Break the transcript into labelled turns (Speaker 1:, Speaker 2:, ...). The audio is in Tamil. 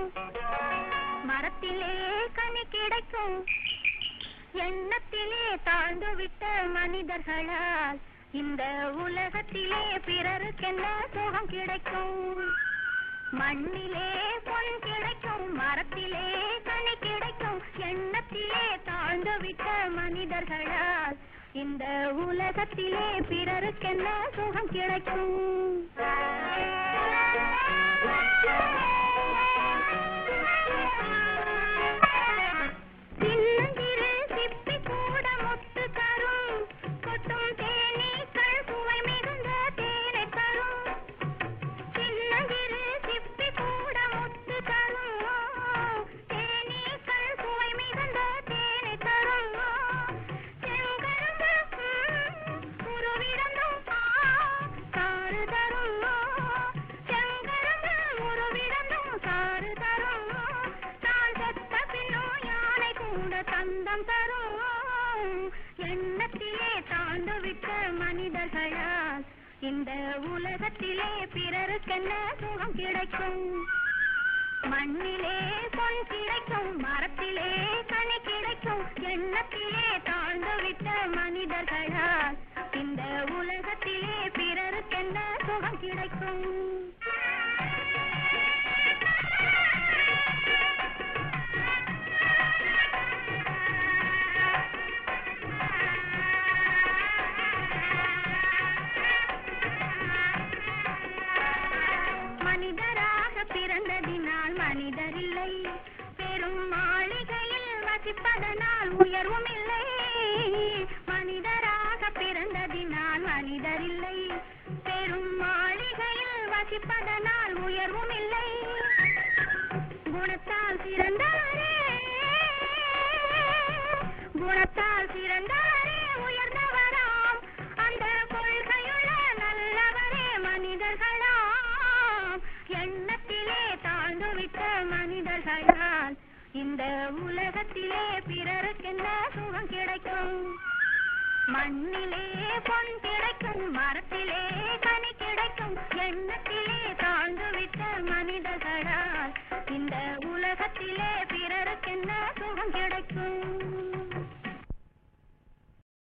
Speaker 1: மரத்திலே கனி கிடைக்கும் எண்ணத்திலே தாழ்ந்து விட்ட மனிதர்களால் இந்த உலகத்திலே பிறருக்கென்ன சுகம் கிடைக்கும் மண்ணிலே பொன் கிடைக்கும் மரத்திலே கனி கிடைக்கும் எண்ணத்திலே தாழ்ந்து விட்ட மனிதர்களால் இந்த உலகத்திலே பிறருக்கென்ன சுகம் கிடைக்கும் சின்னஞ்சிறு சிப்பி கூட முத்து தரும் கொட்டும் தேனீக்கள் சுவை மிகுந்த தேனை தரும் சின்னஞ்சிறு சிப்பி கூட முத்து தரும் தேனீக்கள் சுவை மிகுந்த தேனை தரும் செங்கரும்பு உருவிடந்தும் சாறு தரும் செங்கரும்பு உருவிடந்தும் சாறு தரும் தான் செத்த பின்னும் யானை கூட தந்தம் தரும் எண்ணத்திலே தாழ்ந்து விட்ட மனிதர்களால் இந்த உலகத்திலே பிறருக்கென்ன சுகம் கிடைக்கும் மண்ணிலே பொன் கிடைக்கும் மரத்திலே கனி கிடைக்கும் எண்ணத்திலே தாழ்ந்து விட்ட மனிதர்களால் இந்த உலகத்திலே பிறருக்கென்ன சுகம் கிடைக்கும் மனிதராக பிறந்ததினால் மனிதர் இல்லை பெரும் மாளிகையில் வசிப்பதனால் உயர்வும் இல்லை மனிதராக பிறந்ததினால் மனிதர் இல்லை பெரும் மாளிகையில் வசிப்பதனால் உயர்வும் இல்லை குணத்தால் சிறந்தவரே குணத்தால் சிறந்தவரே உயர்ந்தவராம் அந்த கொள்கையுள்ள நல்லவரே மனிதர்களாம் எண்ணத்திலே தாழ்ந்து விட்ட மனிதர்களால் இந்த உலகத்திலே பிறருக்கென்ன சுகம் கிடைக்கும் மண்ணிலே பொன் கிடைக்கும் மரத்திலே கனி கிடைக்கும் எண்ணத்திலே தாழ்ந்து விட்ட மனிதர்களால் இந்த உலகத்திலே